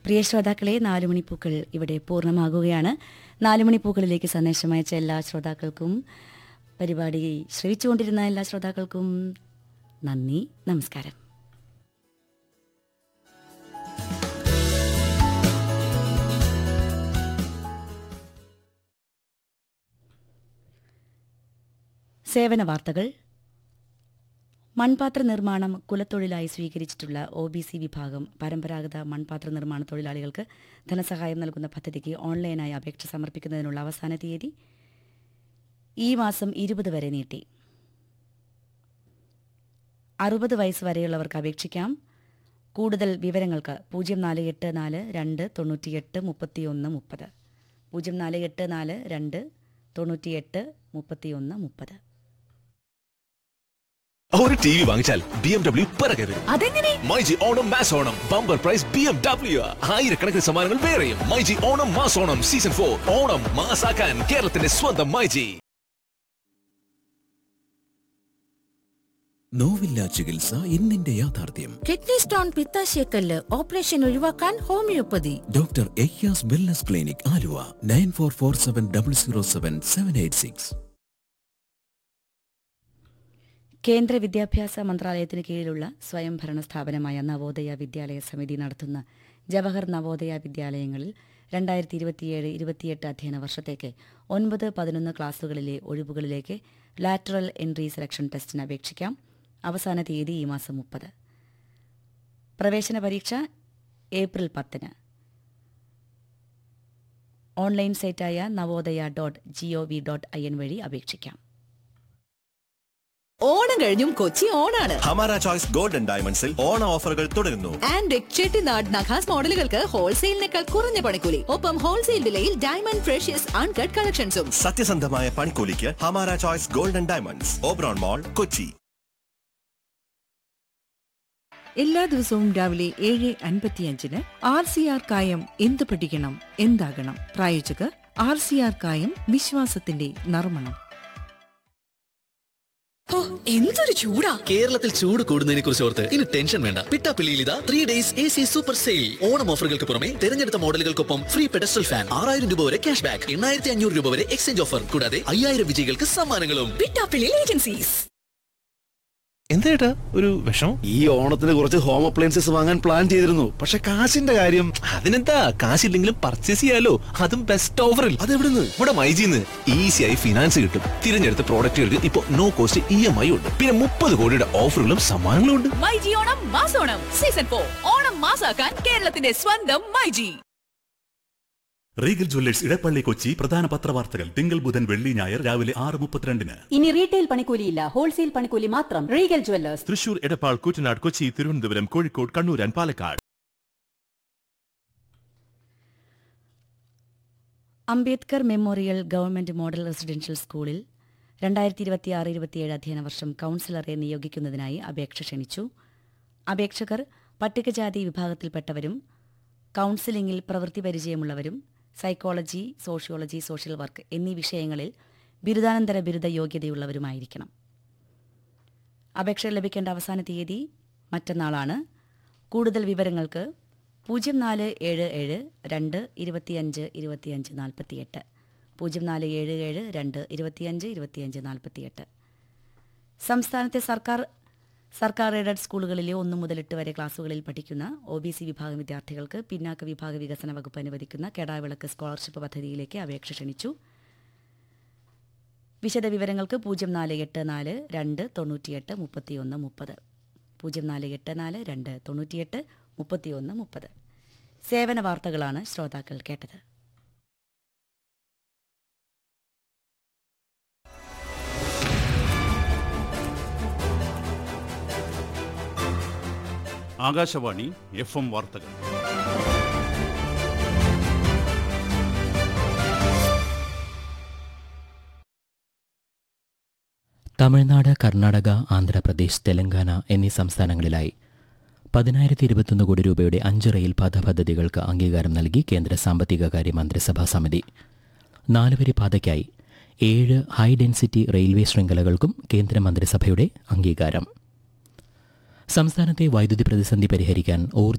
പ്രിയ ശ്രോതാക്കളെ നാലുമണിപ്പൂക്കൾ ഇവിടെ പൂർണ്ണമാകുകയാണ് നാലുമണിപ്പൂക്കളിലേക്ക് സന്ദേശം അയച്ച എല്ലാ ശ്രോതാക്കൾക്കും പരിപാടി ശ്രവിച്ചുകൊണ്ടിരുന്ന എല്ലാ ശ്രോതാക്കൾക്കും നന്ദി നമസ്കാരം സേവന വാർത്തകൾ മൺപാത്ര നിർമ്മാണം കുലത്തൊഴിലായി സ്വീകരിച്ചിട്ടുള്ള ഒ ബി സി വിഭാഗം പരമ്പരാഗത മൺപാത്ര നിർമ്മാണ തൊഴിലാളികൾക്ക് ധനസഹായം നൽകുന്ന പദ്ധതിക്ക് ഓൺലൈനായി അപേക്ഷ സമർപ്പിക്കുന്നതിനുള്ള അവസാന തീയതി ഈ മാസം ഇരുപത് വരെ നീട്ടി അറുപത് വയസ്സ് വരെയുള്ളവർക്ക് അപേക്ഷിക്കാം കൂടുതൽ വിവരങ്ങൾക്ക് പൂജ്യം നാല് എട്ട് നാല് രണ്ട് തൊണ്ണൂറ്റിയെട്ട് മുപ്പത്തിയൊന്ന് മുപ്പത് പൂജ്യം നാല് എട്ട് നാല് രണ്ട് തൊണ്ണൂറ്റിയെട്ട് മുപ്പത്തിയൊന്ന് മുപ്പത് ഒരു ടി വി വാങ്ങിച്ചാൽ ബി എം ഡബ്ല്യു പിറകെ വരും അതെങ്ങനെ myG Onam mass Onam bumper prize B M W ആയിരക്കണക്കിന് സമ്മാനങ്ങൾ വേറെയും myG Onam mass Onam season for Onam മാസാക്കാൻ കേരളത്തിന്റെ സ്വന്തം മൈജി നോവില്ല ചികിത്സ ഇന്നിന്റെ യാഥാർത്ഥ്യം കിഡ്നി സ്റ്റോൺ പിത്താശയക്കല്ല് ഓപ്പറേഷൻ ഒഴിവാക്കാൻ homeopathy doctor Ayyas wellness clinic Aluva nine four four seven double zero seven seven eight six കേന്ദ്ര വിദ്യാഭ്യാസ മന്ത്രാലയത്തിന് കീഴിലുള്ള സ്വയംഭരണ സ്ഥാപനമായ നവോദയ വിദ്യാലയ സമിതി നടത്തുന്ന ജവഹർ നവോദയ വിദ്യാലയങ്ങളിൽ രണ്ടായിരത്തി ഇരുപത്തിയേഴ് ഇരുപത്തിയെട്ട് അധ്യയന വർഷത്തേക്ക് ഒൻപത് പതിനൊന്ന് ക്ലാസുകളിലെ ഒഴിവുകളിലേക്ക് ലാറ്ററൽ എൻട്രി സെലക്ഷൻ ടെസ്റ്റിന് അപേക്ഷിക്കാം അവസാന തീയതി ഈ മാസം മുപ്പത് പ്രവേശന പരീക്ഷ ഏപ്രിൽ പത്തിന് ഓൺലൈൻ സൈറ്റായ Navodaya dot G O V dot I N വഴി അപേക്ഷിക്കാം ഓണം കഴിഞ്ഞും കൊച്ചി ഓണാണ് ഹമാര ചോയ്സ് ഗോൾഡൻ ഡയമണ്ട്സിൽ ഓണ ഓഫറുകൾ തുടരുന്നു ആൻഡ് ചെട്ടിനാട് നഖാസ് മോഡലുകൾക്ക് ഹോൾസെയിലിനേക്കാൾ കുറഞ്ഞ പണിക്കൂലി ഒപ്പം ഹോൾസെയിൽ വിലയിൽ ഡയമണ്ട് ഫ്രഷ്യസ് അൺകട്ട് കളക്ഷൻസും സത്യസന്ധമായ പണിക്കൂലിക്ക് Hamara choice golden diamonds Oberon mall Kochi എല്ലാ ദിവസവും രാവിലെ ഏഴ് അൻപത്തിയഞ്ചിന് ആർ സി ആർ കായം എന്ത് പഠിക്കണം എന്താകണം പ്രായോജകർ ആർ സി ആർ കായം വിശ്വാസത്തിന്റെ നർമ്മണം എന്തൊരു ചൂടാ കേരളത്തിൽ ചൂട് കൂടുന്നതിനെ കുറിച്ച് ഓർത്ത് ഇനി ടെൻഷൻ വേണ്ട പിട്ടാപ്പിള്ളിയിൽ ഇതാ three days A C super sale Onam ഓഫറുകൾക്ക് പുറമെ തിരഞ്ഞെടുത്ത മോഡലുകൾക്കൊപ്പം ഫ്രീ പെഡസ്റ്റൽ ഫാൻ ആറായിരം രൂപ വരെ ക്യാഷ് ബാക്ക് എണ്ണായിരത്തി അഞ്ഞൂറ് രൂപ വരെ എക്സ്ചേഞ്ച് ഓഫർ കൂടാതെ അയ്യായിരം വിജയികൾക്ക് സമ്മാനങ്ങളും പിട്ടാപ്പിള്ളി ഏജൻസീസ് എന്തേട്ടാ ഒരു വിഷം ഈ ഓണത്തിന് കുറച്ച് ഹോം അപ്ലയൻസസ് വാങ്ങാൻ പ്ലാൻ ചെയ്തിരുന്നു പക്ഷെ കാശിന്റെ കാര്യം അതിനെന്താ കാശില്ലെങ്കിലും പർച്ചേസ് ചെയ്യാലോ അതും ബെസ്റ്റ് ഓഫറിൽ അതെവിടുന്ന് ഇവിടെ മൈജിന്ന് ഈസിയായി ഫിനാൻസ് കിട്ടും തിരഞ്ഞെടുത്ത പ്രോഡക്റ്റുകൾക്ക് ഇപ്പോൾ no cost E M I ഉണ്ട് പിന്നെ മുപ്പത് കോടിയുടെ ഓഫറുകളും സമ്മാനങ്ങളും ഉണ്ട് മൈജി ഓണം മാസോണം സീസൺ ഫോർ ഓണം മാസാക്കാൻ കേരളത്തിന്റെ സ്വന്തം myG Regal jewellers Edappally Kochi പ്രധാന പത്രവാർത്തകൾ തിങ്കൾ ബുധൻ വെള്ളി ഞായർ രാവിലെ ആറ് മുപ്പത്തിരണ്ടിന് ഇനി റീറ്റെയിൽ പണിക്കൂലിയില്ല ഹോൾസെയിൽ പണിക്കൂലി മാത്രം Regal jewellers Thrissur Edappal Koottanad Kochi Thiruvananthapuram Kozhikode Kannur and Palakkad Ambedkar memorial government model residential സ്കൂളിൽ രണ്ടായിരത്തി ഇരുപത്തിയാറ് ഇരുപത്തിയേഴ് അധ്യയന വർഷം കൌൺസിലറെ നിയോഗിക്കുന്നതിനായി അപേക്ഷ ക്ഷണിച്ചു അപേക്ഷകർ പട്ടികജാതി വിഭാഗത്തിൽപ്പെട്ടവരും കൌൺസിലിംഗിൽ പ്രവൃത്തി പരിചയമുള്ളവരും സൈക്കോളജി സോഷ്യോളജി സോഷ്യൽ വർക്ക് എന്നീ വിഷയങ്ങളിൽ ബിരുദാനന്തര ബിരുദ യോഗ്യതയുള്ളവരുമായിരിക്കണം അപേക്ഷ ലഭിക്കേണ്ട അവസാന തീയതി മറ്റന്നാളാണ് കൂടുതൽ വിവരങ്ങൾക്ക് പൂജ്യം നാല് ഏഴ് ഏഴ് രണ്ട് ഇരുപത്തിയഞ്ച് ഇരുപത്തിയഞ്ച് നാൽപ്പത്തിയെട്ട് പൂജ്യം നാല് ഏഴ് ഏഴ് രണ്ട് ഇരുപത്തിയഞ്ച് ഇരുപത്തിയഞ്ച് നാൽപ്പത്തിയെട്ട് സംസ്ഥാനത്തെ സർക്കാർ സർക്കാർ എയ്ഡഡ് സ്കൂളുകളിലെ ഒന്നു മുതൽ എട്ട് വരെ ക്ലാസുകളിൽ പഠിക്കുന്ന ഒ ബി സി വിഭാഗം വിദ്യാർത്ഥികൾക്ക് പിന്നാക്ക വിഭാഗ വികസന വകുപ്പ് അനുവദിക്കുന്ന കെടാവിളക്ക് സ്കോളർഷിപ്പ് പദ്ധതിയിലേക്ക് അപേക്ഷ ക്ഷണിച്ചു വിശദവിവരങ്ങൾക്ക് പൂജ്യം നാല് എട്ട് നാല് രണ്ട് തൊണ്ണൂറ്റിയെട്ട് മുപ്പത്തിയൊന്ന് മുപ്പത് പൂജ്യം നാല് എട്ട് നാല് രണ്ട് തൊണ്ണൂറ്റിയെട്ട് മുപ്പത്തിയൊന്ന് മുപ്പത് സേവന വാർത്തകളാണ് ശ്രോതാക്കൾ കേട്ടത് ആകാശവാണി എഫ് എം വാർത്തകൾ തമിഴ്നാട് കർണാടക ആന്ധ്രാപ്രദേശ് തെലങ്കാന എന്നീ സംസ്ഥാനങ്ങളിലായി പതിനായിരത്തി ഇരുപത്തൊന്ന് കോടി രൂപയുടെ അഞ്ച് റെയിൽപാത പദ്ധതികൾക്ക് അംഗീകാരം നൽകി കേന്ദ്ര സാമ്പത്തിക കാര്യ മന്ത്രിസഭാ സമിതി നാലുവരി പാതയ്ക്കായി ഏഴ് ഹൈ ഡെൻസിറ്റി റെയിൽവേ ശൃംഖലകൾക്കും കേന്ദ്രമന്ത്രിസഭയുടെ അംഗീകാരം സംസ്ഥാനത്തെ വൈദ്യുതി പ്രതിസന്ധി പരിഹരിക്കാൻ ഊർജ്ജ